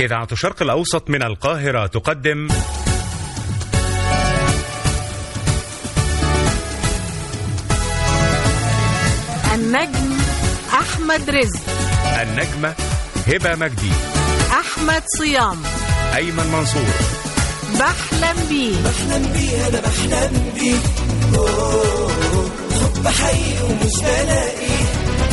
إذاعة الشرق الأوسط من القاهرة تقدم النجم أحمد رزق النجمة هبة مجدي أحمد صيام أيمن منصور بحلم بيه بحلم بيه انا بحلم بيه أوه، حب حقيقي ومش بلاقيه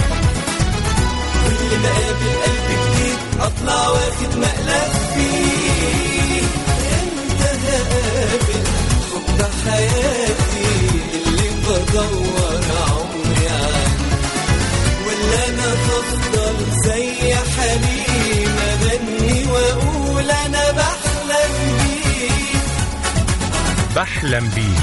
كل ما اقابل قلب جديد اطلع واخد مقلب فيه امتى هقابل حب حياتي اللي بدور عمري عنه ولا انا هفضل زي حليم اغني واقول انا بحلم بيه بحلم بيه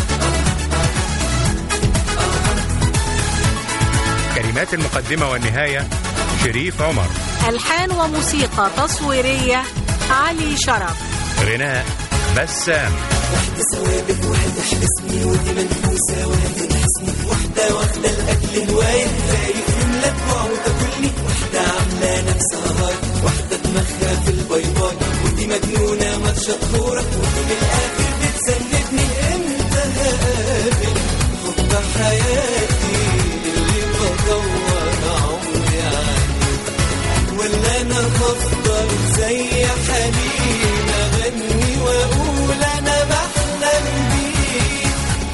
كلمات المقدمة والنهاية شريف عمر ألحان وموسيقى تصويرية علي شرف غناء بسام واحدة سوابق واحدة حبسني ودي منفوسة واحدة تحسني واحدة واخدة الأكل هواية خايف يملى جوع وتاكلني واحدة عاملة نفسها هاي واحدة دماغها في الباي باي ودي مجنونة ماتشة طهورة ودي من الآخر بتسندني امتى هقابل حب حياتي اللي بدور عمري عنه ولا انا هفضل زي حليم اغني واقول انا بحلم بيه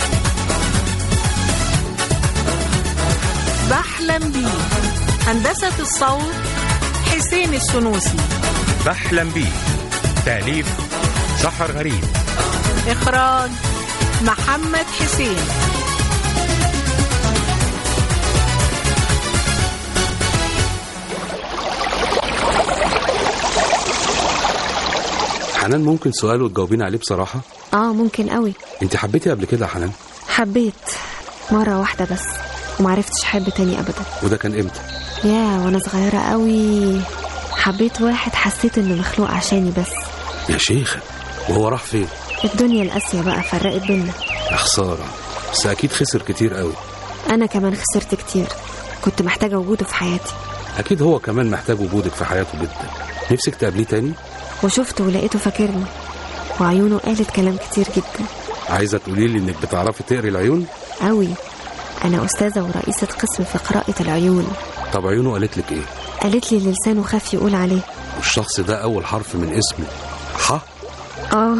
بحلم بيه هندسة الصوت حسين السنوسي بحلم بيه تأليف سحر غريب إخراج محمد حسين حنان ممكن سؤال وتجاوبيني عليه بصراحة اه ممكن قوي انت حبيتي قبل كده يا حنان حبيت مرة واحدة بس ومعرفتش احب تاني ابدا وده كان امتى يا وانا صغيرة قوي حبيت واحد حسيت انه مخلوق عشاني بس يا شيخة وهو راح فين الدنيا القاسية بقى فرقت بينا يا خسارة بس اكيد خسر كتير قوي انا كمان خسرت كتير كنت محتاجة وجوده في حياتي اكيد هو كمان محتاج وجودك في حياته جدا نفسك تقابليه تاني وشفته ولقيته فاكرني وعيونه قالت كلام كتير جدا عايزة تقولي لي انك بتعرفي تقري العيون قوي انا استاذة ورئيسة قسم في قراءة العيون طب عيونه قالت لك ايه قالت لي اللي لسانه خاف يقول عليه والشخص ده اول حرف من اسمه ح اه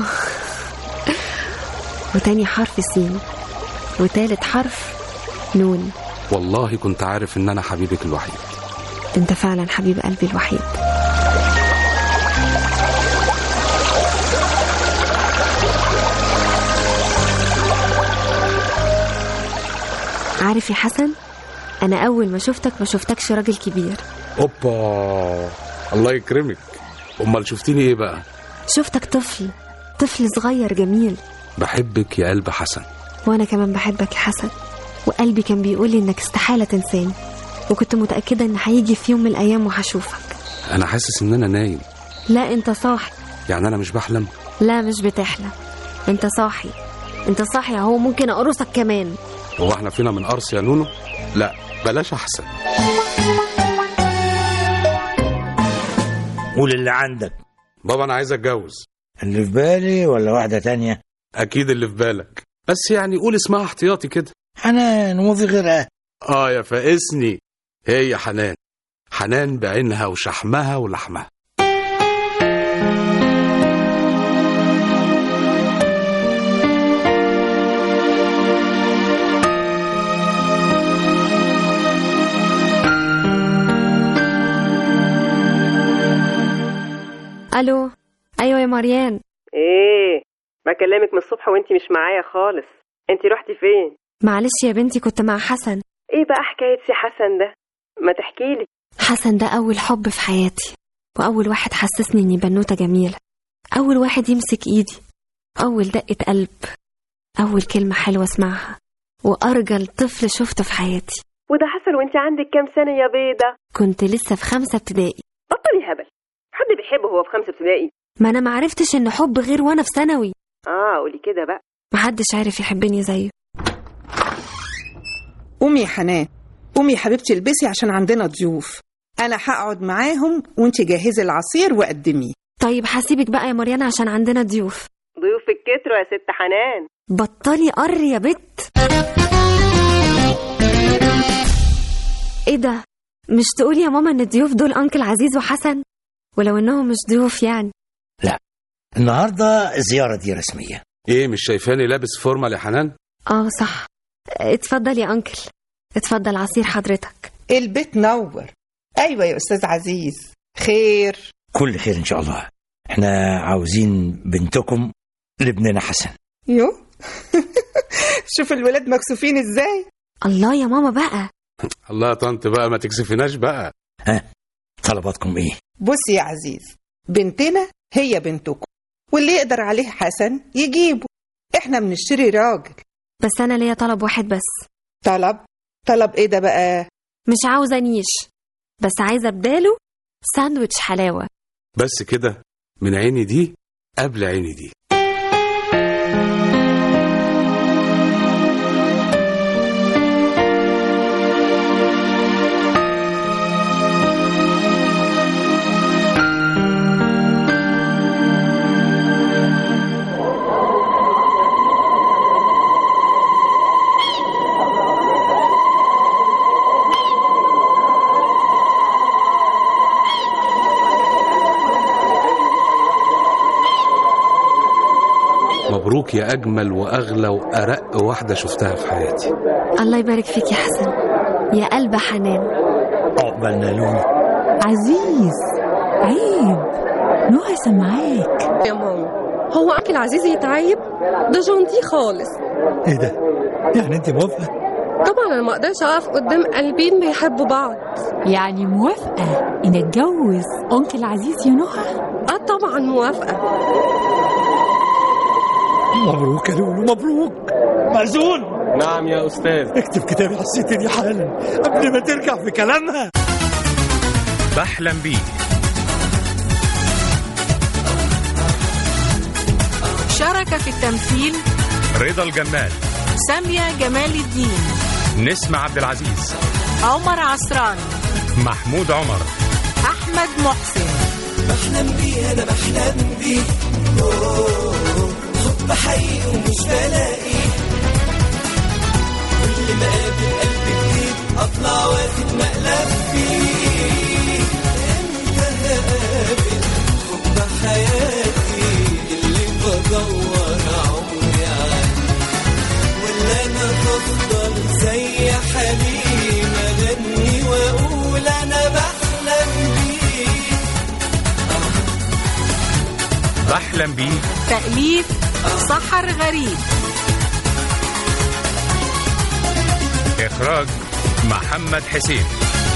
وتاني حرف سين وتالت حرف نون والله كنت عارف ان انا حبيبك الوحيد انت فعلا حبيب قلبي الوحيد عارف يا حسن انا اول ما شفتك ما شفتكش راجل كبير اوبا الله يكرمك امال شفتيني ايه بقى شفتك طفل طفل صغير جميل بحبك يا قلب حسن وانا كمان بحبك يا حسن وقلبي كان بيقول لي انك استحالة تنساني وكنت متأكدة ان هيجي في يوم من الايام وهشوفك انا حاسس ان انا نايم لا انت صاحي يعني انا مش بحلم لا مش بتحلم انت صاحي انت صاحي اهو ممكن اقرصك كمان هو احنا فينا من قرص يا نونو لا بلاش احسن قول اللي عندك بابا انا عايز اتجوز اللي في بالي ولا واحدة تانية اكيد اللي في بالك بس يعني قول اسمها احتياطي كده حنان وفي غيرها اه يا فائسني هي حنان حنان بعينها وشحمها ولحمها الو ايوه يا مريان ايه بكلمك من الصبح وانتي مش معايا خالص انتي رحتي فين معلش يا بنتي كنت مع حسن ايه بقى حكايه سي حسن ده ما تحكيلي حسن ده اول حب في حياتي واول واحد حسسني اني بنوته جميله اول واحد يمسك ايدي اول دقه قلب اول كلمه حلوه اسمعها وارجل طفل شفته في حياتي وده حصل وانتي عندك كام سنه يا بيضه كنت لسه في خمسه ابتدائي بطلي هبل حد بيحبه هو في خمسه ابتدائي ما انا معرفتش ان حب غير وانا في ثانوي اه قولي كده بقى محدش عارف يحبني زيه قومي يا حنان قومي يا حبيبتي البسي عشان عندنا ضيوف انا هقعد معاهم وانت جهزي العصير وقدميه طيب هسيبك بقى يا مريانة عشان عندنا ضيوف ضيوفك كتروا يا ست حنان بطلي قر يا بت ايه ده مش تقولي يا ماما ان الضيوف دول انكل عزيز وحسن ولو انهم مش ضيوف يعني النهارده الزياره دي رسميه ايه مش شايفاني لابس فورمال يا حنان اه صح اتفضل يا انكل اتفضل عصير حضرتك البيت نور ايوه يا استاذ عزيز خير كل خير ان شاء الله احنا عاوزين بنتكم لابننا حسن يو شوف الولاد مكسوفين ازاي الله يا ماما بقى الله يا طنط بقى ما تكسفيناش بقى ها طلباتكم ايه بص يا عزيز بنتنا هي بنتكم واللي يقدر عليه حسن يجيبه احنا بنشتري راجل بس انا ليا طلب واحد بس طلب طلب ايه ده بقى مش عاوزه نيش بس عايزه بداله ساندوتش حلاوه بس كده من عيني دي قبل عيني دي مبروك يا اجمل واغلى وارق واحده شفتها في حياتي الله يبارك فيك يا حسن يا قلب حنان عقبالنا لون عزيز عيب نوع سمعاك يا ماما هو أكل عزيز يتعيب ده جونتي خالص ايه ده يعني انت موافقه طبعا أنا ما أقدرش أقف قدام قلبين بيحبوا بعض يعني موافقة إن اتجوز أنكل عزيز يا نهى أه طبعا موافقة مبروك يا لولو مبروك مأذون نعم يا أستاذ اكتب كتابي على الست دي حالا قبل ما ترجع في كلامها بحلم بيه شارك في التمثيل رضا الجمال سامية جمال الدين نسمة عبد العزيز عمر عصران محمود عمر أحمد محسن بحلم بيه انا بحلم بيه أوه، حب حقيقي ومش بلاقيه كل ما اقابل قلب جديد اطلع واخد مقلب فيه امتى هقابل حب حياتي اللي بدور عمري عنه ولا انا هفضل زي حليم اغني واقول انا بحلم بيه بحلم بيه تأليف سحر غريب إخراج محمد حسين